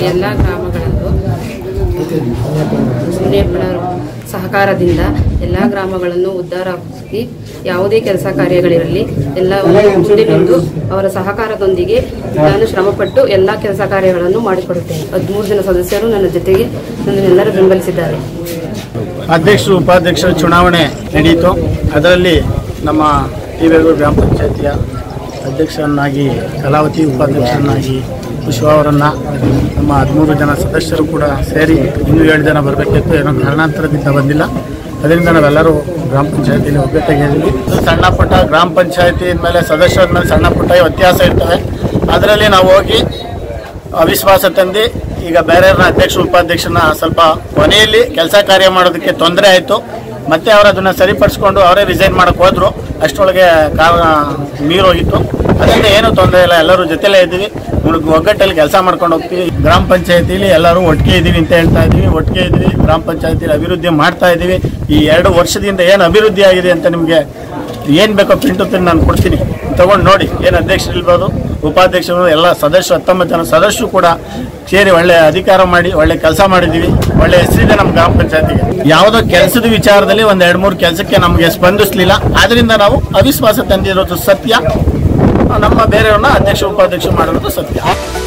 ಎಲ್ಲ ಗ್ರಾಮಗಳಲ್ಲೂ ಸುನ್ನೇಪ್ಪನವರ ಸಹಕಾರದಿಂದ ಎಲ್ಲ ಗ್ರಾಮಗಳನ್ನು ಉದ್ಧಾರವಾಗಿ ಯಾವುದೇ ಕೆಲಸ ಕಾರ್ಯಗಳಿರಲಿ ಎಲ್ಲವನ್ನು ಮುಂದೆ ಬಿದ್ದು ಅವರ ಸಹಕಾರದೊಂದಿಗೆ ನಾನು ಶ್ರಮಪಟ್ಟು ಎಲ್ಲ ಕೆಲಸ ಕಾರ್ಯಗಳನ್ನು ಮಾಡಿಕೊಡುತ್ತೇನೆ ಹದಿಮೂರು ಜನ ಸದಸ್ಯರು ನನ್ನ ಜೊತೆಗೆ ನನ್ನನ್ನೆಲ್ಲರೂ ಬೆಂಬಲಿಸಿದ್ದಾರೆ ಅಧ್ಯಕ್ಷರು ಉಪಾಧ್ಯಕ್ಷರ ಚುನಾವಣೆ ನಡೆಯಿತು ಅದರಲ್ಲಿ ನಮ್ಮ ಟಿಬೇಗೂರು ಗ್ರಾಮ ಪಂಚಾಯತಿಯ ಅಧ್ಯಕ್ಷರನ್ನಾಗಿ ಕಲಾವತಿ ಉಪಾಧ್ಯಕ್ಷರನ್ನಾಗಿ ಪುಷ್ಪ ಅವರನ್ನು ನಮ್ಮ ಹದಿಮೂರು ಜನ ಸದಸ್ಯರು ಕೂಡ ಸೇರಿ ಇನ್ನೂ ಏಳು ಜನ ಬರಬೇಕಿತ್ತು ಏನೋ ಕಾರಣಾಂತರದಿಂದ ಬಂದಿಲ್ಲ ಅದರಿಂದ ನಾವೆಲ್ಲರೂ ಗ್ರಾಮ ಪಂಚಾಯತಿಯಲ್ಲಿ ಒಗ್ಗಟ್ಟಾಗಿದ್ದೀವಿ ಸಣ್ಣ ಪುಟ್ಟ ಗ್ರಾಮ ಪಂಚಾಯತಿ ಮೇಲೆ ಸದಸ್ಯರ ಮೇಲೆ ಸಣ್ಣ ಪುಟ್ಟ ವ್ಯತ್ಯಾಸ ಇರ್ತವೆ ಅದರಲ್ಲಿ ನಾವು ಹೋಗಿ ಅವಿಶ್ವಾಸ ತಂದು ಈಗ ಬೇರೆಯವ್ರನ್ನ ಅಧ್ಯಕ್ಷ ಉಪಾಧ್ಯಕ್ಷನ ಸ್ವಲ್ಪ ಕೊನೆಯಲ್ಲಿ ಕೆಲಸ ಕಾರ್ಯ ಮಾಡೋದಕ್ಕೆ ತೊಂದರೆ ಆಯಿತು ಮತ್ತೆ ಅವರು ಅದನ್ನು ಸರಿಪಡಿಸ್ಕೊಂಡು ಅವರೇ ರಿಸೈನ್ ಮಾಡಕ್ಕೆ ಹೋದ್ರು ಅಷ್ಟರೊಳಗೆ ಕಾರಣ ಮೀರೋಗಿತ್ತು ಅದರಿಂದ ಏನೂ ತೊಂದರೆ ಇಲ್ಲ ಎಲ್ಲರೂ ಜೊತೆಲೇ ಇದ್ದೀವಿ ಮುಳುಗ್- ಒಗ್ಗಟ್ಟಲ್ಲಿ ಕೆಲಸ ಮಾಡ್ಕೊಂಡು ಹೋಗ್ತೀವಿ ಗ್ರಾಮ ಪಂಚಾಯತಿಲಿ ಎಲ್ಲರೂ ಒಟ್ಟಿಗೆ ಇದ್ದೀವಿ ಅಂತ ಹೇಳ್ತಾ ಇದ್ದೀವಿ ಒಟ್ಟಿಗೆ ಇದ್ದೀವಿ ಗ್ರಾಮ ಪಂಚಾಯತಿಲಿ ಅಭಿವೃದ್ಧಿ ಮಾಡ್ತಾ ಇದ್ದೀವಿ ಈ ಎರಡು ವರ್ಷದಿಂದ ಏನು ಅಭಿವೃದ್ಧಿ ಆಗಿದೆ ಅಂತ ನಿಮಗೆ ಏನು ಬೇಕೋ ಪಿನ್ ಟು ಪಿನ್ ನಾನು ಕೊಡ್ತೀನಿ ತಗೊಂಡು ನೋಡಿ ಏನು ಅಧ್ಯಕ್ಷರು ಇರ್ಬೋದು ಉಪಾಧ್ಯಕ್ಷರು ಎಲ್ಲ ಸದಸ್ಯರು ಹತ್ತೊಂಬತ್ತು ಜನ ಸದಸ್ಯರು ಕೂಡ ಸೇರಿ ಒಳ್ಳೆ ಅಧಿಕಾರ ಮಾಡಿ ಒಳ್ಳೆ ಕೆಲಸ ಮಾಡಿದ್ದೀವಿ ಒಳ್ಳೆ ಹೆಸರಿದೆ ನಮ್ಮ ಗ್ರಾಮ ಪಂಚಾಯತಿಗೆ ಯಾವುದೋ ಕೆಲಸದ ವಿಚಾರದಲ್ಲಿ ಒಂದು ಎರಡು ಮೂರು ಕೆಲಸಕ್ಕೆ ನಮಗೆ ಸ್ಪಂದಿಸಲಿಲ್ಲ ಆದ್ರಿಂದ ನಾವು ಅವಿಶ್ವಾಸ ತಂದಿರೋದು ಸತ್ಯ ನಮ್ಮ ಬೇರೆಯವ್ರನ್ನ ಅಧ್ಯಕ್ಷ ಉಪಾಧ್ಯಕ್ಷ ಮಾಡಿರೋದು ಸತ್ಯ